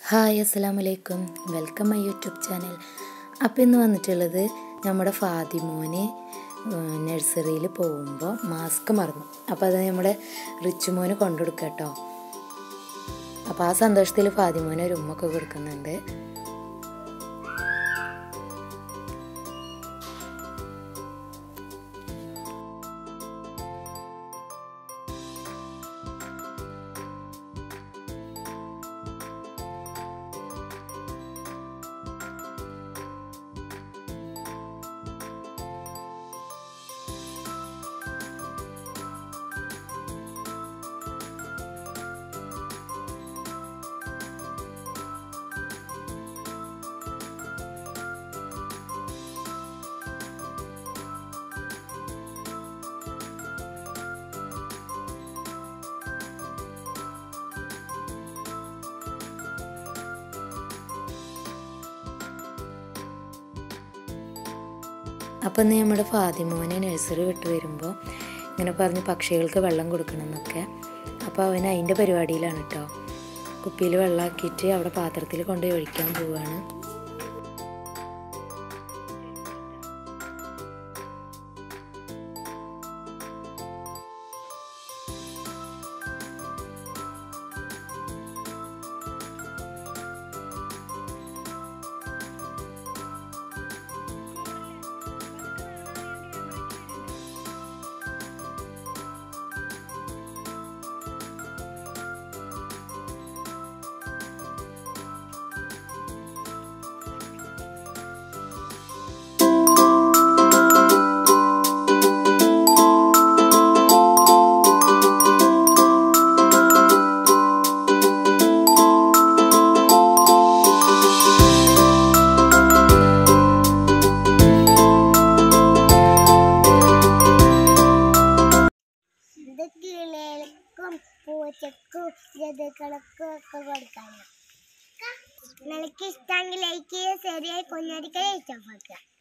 hi അസ്സലാം വലൈക്കും welcome my YouTube channel അപ്പോൾ ഇന്ന് വന്നിട്ടുള്ളത് നമ്മുടെ ഫാത്തിമോന് നഴ്സറിയിൽ പോകുമ്പോൾ മാസ്ക് മറന്നു അപ്പോൾ അത് നമ്മുടെ റിച്ചുമോന് കൊണ്ടുകൊടുക്കുക കേട്ടോ അപ്പോൾ ആ സന്തോഷത്തിൽ ഫാത്തിമോന് ഒരു ഉമ്മൊക്കെ കൊടുക്കുന്നുണ്ട് അപ്പോൾ ഇന്ന് നമ്മുടെ ഫാത്തിമോനെ നഴ്സറി വിട്ട് വരുമ്പോൾ ഇങ്ങനെ പറഞ്ഞ് പക്ഷികൾക്ക് വെള്ളം കൊടുക്കണം എന്നൊക്കെ അപ്പോൾ അവൻ അതിൻ്റെ പരിപാടിയിലാണ് കേട്ടോ കുപ്പിയിൽ വെള്ളമാക്കിയിട്ട് അവിടെ പാത്രത്തിൽ കൊണ്ടുപോയി ഒഴിക്കാൻ പോവുകയാണ് ഇത് കിളികൾക്കും പൂച്ചക്കും ജതുക്കൾക്കും ഒക്കെ കൊടുക്കാനാ നിനക്ക് ഇഷ്ടമെങ്കിൽ ലൈക്ക് ചെയ്യുക ശരിയായി കുഞ്ഞടിക്കൽ ഇഷ്ടമാക്കുക